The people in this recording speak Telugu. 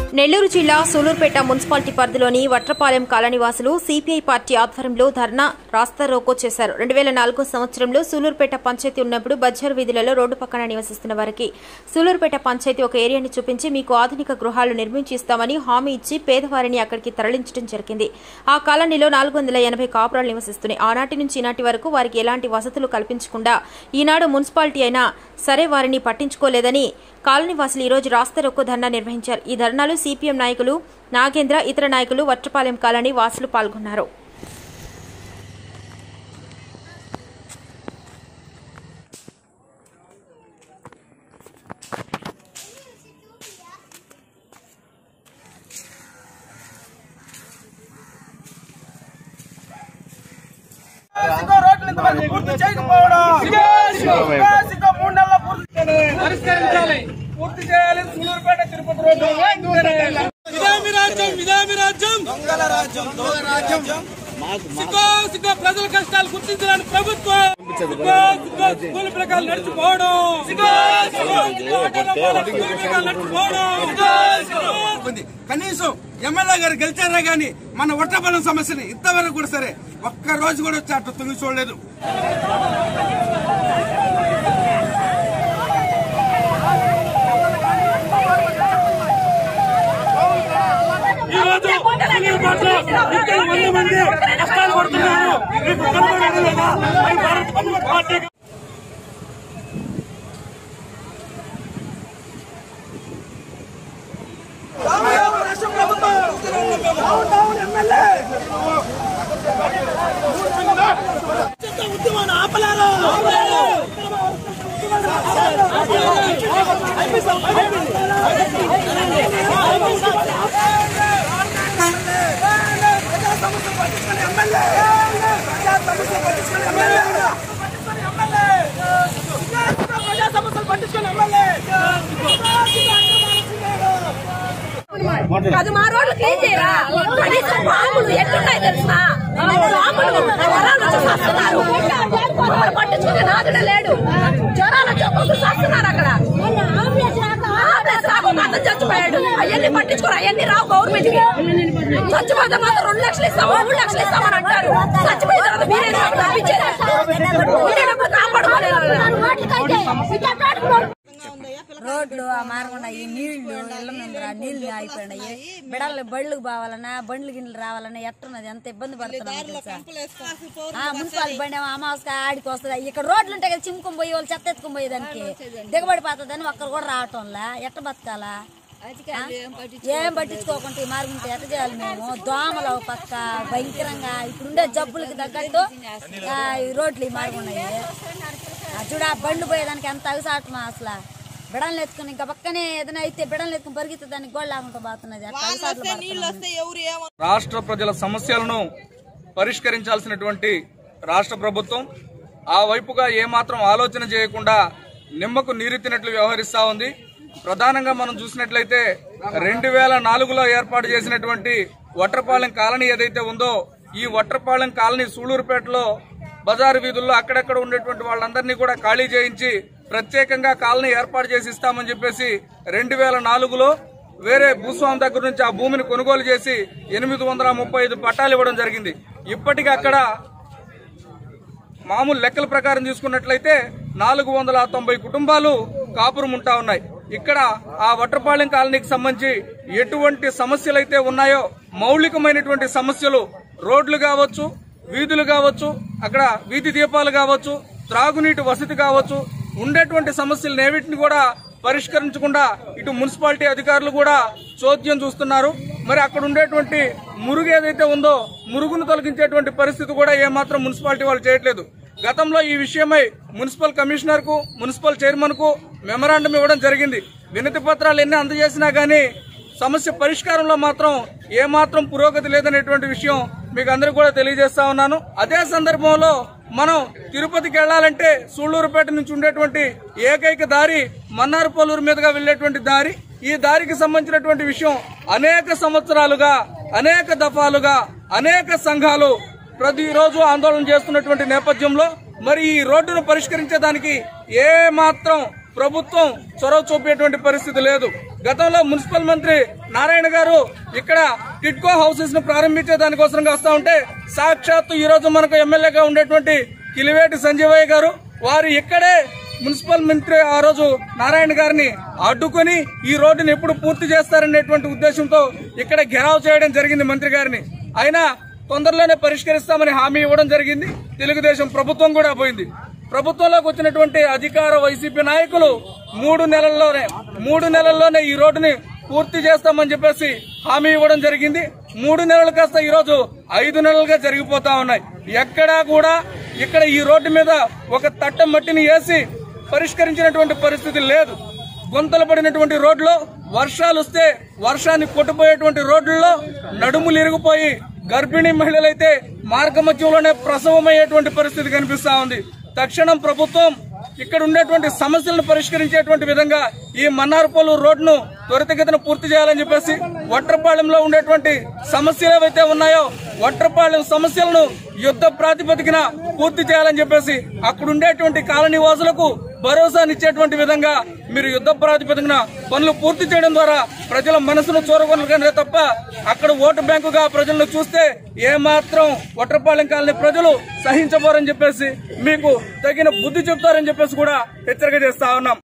నెల్లూరు జిల్లా సూలూరుపేట మున్సిపాలిటీ పరిధిలోని వట్రపాలెం కాలనీవాసులు సిపిఐ పార్టీ ఆధ్వర్యంలో ధర్నా రాస్తా రోకో చేశారు రెండు వేల నాలుగో సంవత్సరంలో సూలూరుపేట పంచాయతీ ఉన్నప్పుడు బజ్జారు వీధులలో రోడ్డు పక్కన నివసిస్తున్న వారికి సూలూరుపేట పంచాయతీ ఒక ఏరియాని చూపించి మీకు ఆధునిక గృహాలు నిర్మించి ఇస్తామని హామీ ఇచ్చి పేదవారిని అక్కడికి తరలించడం జరిగింది ఆ కాలనీలో నాలుగు వందల ఎనభై కాపురాలు నివసిస్తున్నాయి ఆనాటి నుంచి ఈనాటి వరకు వారికి ఎలాంటి వసతులు కల్పించకుండా ఈనాడు మున్సిపాలిటీ అయినా సరే వారిని పట్టించుకోలేదని కాలనీవాసులు ఈ రోజు రాస్తా రోకో ధర్నా నిర్వహించారు ఈ ధర్నాలో సిపిఎం నాయకులు నాగేంద్ర ఇతర నాయకులు వట్రపాలెం కాలనీ వాసులు పాల్గొన్నారు సిగో రోడ్లు ఇంతవరకు పూర్తి చేయకపోవడం సిగో మూడు నెలల పూర్తి పరిష్కరించాలి పూర్తి చేయాలి సూలూరుపేట తిరుపతి రోడ్డు ఇదేమి రాజ్యం ఇదేమి రాజ్యం దొంగల రాజ్యం దొంగల రాజ్యం సిగో సిగో ప్రజల కష్టాలు గుర్తించడానికి ప్రభుత్వం సిగో సిగో స్కూల్ ప్రకారం నడిచిపోవడం సిగో సిగో ఆటోల మూల స్కూల్ ప్రకారం నడిచిపోవడం సిగో సిగో ఉంది కనీసం ఎమ్మెల్యే గారు గెలిచారే గాని మన ఒట్టబలం సమస్యని ఇంతవరకు కూడా సరే ఒక్క రోజు కూడా వచ్చి అట్లా తొంగి చూడలేదు ఈ రోజు సూలూరుపేటలో ఇద్దరు వంద మంది కష్టాలు పడుతున్నారు మీకు కనబడడం లేదా మరి భారత కమ్యూనిస్ట్ పార్టీ ఉద్యమాన్ని ఆపలేరు అది మా రోడ్లు క్లీన్ చేయరా కనీసం పాములు ఎట్లున్నాయి తెలుసా పాములు జ్వరాలు వచ్చి వస్తున్నారు మమ్మల్ని పట్టించుకునే నాదుడే లేడు జ్వరాలు వచ్చి ఒక్కొక్కరు వస్తున్నారు అక్కడ అంబులెన్స్ రాకు మాత్రం చచ్చిపోయాడు అవన్నీ పట్టించుకోరు అవన్నీ రావు గవర్నమెంట్ కి చచ్చిపోతే మాత్రం రెండు లక్షలు ఇస్తాము మూడు లక్షలు ఇస్తామని అంటారు చచ్చిపోయిన తర్వాత మీరే నాకు తప్పించేది మీరే డబ్బులు కాపాడుకోలేదు రోడ్లు ఆ మార్గం ఈ నీళ్లు ఇళ్ళ ముందర నీళ్లు ఆగిపోయినాయి బిడలు బళ్ళు పోవాలన్నా బండ్లు గిన్నెలు రావాలన్నా ఎట్టున్నది ఎంత ఇబ్బంది పడుతున్నాం తెలుసా ఆ, మున్సిపాలిటీ బండి ఏమో అమావాస్య ఆడికి వస్తుంది ఇక్కడ రోడ్లు ఉంటాయి కదా చిమ్ముకొని పోయి వాళ్ళు చెత్త ఎత్తుకొని పోయేదానికి దిగబడి పోతుందని ఒక్కరు కూడా రావటంలా ఎట్ట బతకాలా ఆ? ఏం పట్టించుకోకుండా ఈ మార్గం ఉంటే ఎట్ట చేయాలి మేము దోమలు ఒక పక్క భయంకరంగా ఇప్పుడుండే జబ్బులకి తగ్గట్టు ఆ, ఈ రోడ్లు ఈ మార్గం ఉన్నాయి ఆ, చూడ ఆ బండ్లు పోయేదానికి ఎంత అగసాటమా అసలు బిడలు ఎత్తుకుని ఇంకా పక్కనే ఏదైనా అయితే బిడలు ఎత్తుకుని పరిగెత్తే దానికి గోడ లేకుండా పోతున్నది అట్లా అగసాట్లు పడుతున్నాం. రాష్ట్ర ప్రజల సమస్యలను పరిష్కరించాల్సినటువంటి రాష్ట్ర ప్రభుత్వం ఆ వైపుగా ఏమాత్రం ఆలోచన చేయకుండా నిమ్మకు నీరెత్తినట్లు వ్యవహరిస్తా ఉంది ప్రధానంగా మనం చూసినట్లయితే రెండు వేల నాలుగులో ఏర్పాటు చేసినటువంటి వట్రపాలెం కాలనీ ఏదైతే ఉందో ఈ వట్రపాలెం కాలనీ సూళ్లూరుపేటలో బజారు వీధుల్లో అక్కడక్కడ ఉండేటువంటి వాళ్ళందరినీ కూడా ఖాళీ చేయించి ప్రత్యేకంగా కాలనీ ఏర్పాటు చేసి ఇస్తామని చెప్పేసి రెండు వేల నాలుగులో వేరే భూస్వామి దగ్గర నుంచి ఆ భూమిని కొనుగోలు చేసి ఎనిమిది వందల ముప్పై ఐదు పట్టాలు ఇవ్వడం జరిగింది ఇప్పటికీ అక్కడ మామూలు లెక్కల ప్రకారం చూసుకున్నట్లయితే నాలుగు వందల తొంభై కుటుంబాలు కాపురం ఉంటా ఉన్నాయి ఇక్కడ ఆ వట్రపాలెం కాలనీకి సంబంధించి ఎటువంటి సమస్యలు అయితే ఉన్నాయో మౌలికమైనటువంటి సమస్యలు రోడ్లు కావచ్చు వీధులు కావచ్చు అక్కడ వీధి దీపాలు కావచ్చు త్రాగునీటి వసతి కావచ్చు ఉండేటువంటి సమస్యలను ఏవిటిని కూడా పరిష్కరించకుండా ఇటు మున్సిపాలిటీ అధికారులు కూడా చోద్యం చూస్తున్నారు మరి అక్కడ ఉండేటువంటి మురుగు ఏదైతే ఉందో మురుగును తొలగించేటువంటి పరిస్థితి కూడా ఏమాత్రం మున్సిపాలిటీ వాళ్ళు చేయట్లేదు గతంలో ఈ విషయమై మున్సిపల్ కమిషనర్ కు మున్సిపల్ చైర్మన్ కు మెమరాండం ఇవ్వడం జరిగింది వినతి పత్రాలు ఎన్ని అందజేసినా గానీ సమస్య పరిష్కారంలో మాత్రం ఏమాత్రం పురోగతి లేదనేటువంటి విషయం మీకు అందరికీ కూడా తెలియజేస్తా ఉన్నాను అదే సందర్భంలో మనం తిరుపతికి వెళ్లాలంటే సూళ్లూరుపేట నుంచి ఉండేటువంటి ఏకైక దారి మన్నార్పల్లూరు మీదుగా వెళ్లేటువంటి దారి ఈ దారికి సంబంధించినటువంటి విషయం అనేక సంవత్సరాలుగా అనేక దఫాలుగా అనేక సంఘాలు ప్రతిరోజు ఆందోళన చేస్తున్నటువంటి నేపథ్యంలో మరి ఈ రోడ్డును పరిష్కరించేదానికి ఏ మాత్రం ప్రభుత్వం చొరవ చూపేటువంటి పరిస్థితి లేదు గతంలో మున్సిపల్ మంత్రి నారాయణ గారు ఇక్కడ టిడ్కో హౌసెస్ ను ప్రారంభించే దానికోసంగా వస్తా ఉంటే సాక్షాత్తు ఈ రోజు మనకు ఎమ్మెల్యేగా ఉండేటువంటి కిలివేటి సంజీవయ్య గారు వారు ఇక్కడే మున్సిపల్ మంత్రి ఆ రోజు నారాయణ గారిని అడ్డుకొని ఈ రోడ్డును ఎప్పుడు పూర్తి చేస్తారనేటువంటి ఉద్దేశంతో ఇక్కడ ఘెరావ్ చేయడం జరిగింది మంత్రి గారిని అయినా తొందరలోనే పరిష్కరిస్తామని హామీ ఇవ్వడం జరిగింది తెలుగుదేశం ప్రభుత్వం కూడా పోయింది ప్రభుత్వంలోకి వచ్చినటువంటి అధికార వైసీపీ నాయకులు మూడు నెలల్లోనే మూడు నెలల్లోనే ఈ రోడ్డుని పూర్తి చేస్తామని చెప్పేసి హామీ ఇవ్వడం జరిగింది మూడు నెలలు కాస్త ఈ రోజు ఐదు నెలలుగా జరిగిపోతా ఉన్నాయి ఎక్కడా కూడా ఇక్కడ ఈ రోడ్డు మీద ఒక తట్ట మట్టిని వేసి పరిష్కరించినటువంటి పరిస్థితి లేదు గుంతలు పడినటువంటి రోడ్లో వర్షాలు వస్తే వర్షాన్ని కొట్టుపోయేటువంటి రోడ్లలో నడుములు ఇరిగిపోయి గర్భిణీ మహిళలైతే మార్గమధ్యంలోనే ప్రసవమయ్యేటువంటి పరిస్థితి కనిపిస్తా ఉంది తక్షణం ప్రభుత్వం ఇక్కడ ఉండేటువంటి సమస్యలను పరిష్కరించేటువంటి విధంగా ఈ మన్నార్పల్లు రోడ్ను త్వరితగతిన పూర్తి చేయాలని చెప్పేసి వట్రపాళెంలో ఉండేటువంటి సమస్యలు ఏవైతే ఉన్నాయో వట్రపాళెం సమస్యలను యుద్ధ ప్రాతిపదికన పూర్తి చేయాలని చెప్పేసి అక్కడ ఉండేటువంటి కాలనీ వాసులకు భరోసానిచ్చేటువంటి విధంగా మీరు యుద్ధ ప్రాతిపదికన పనులు పూర్తి చేయడం ద్వారా ప్రజల మనసును చూరగొనగలరే తప్ప అక్కడ ఓటు బ్యాంకుగా ప్రజలను చూస్తే ఏమాత్రం వట్రపాలెం కాలనీ ప్రజలు సహించబోరని చెప్పేసి మీకు తగిన బుద్ధి చెప్తారని చెప్పేసి కూడా హెచ్చరిక చేస్తా ఉన్నాం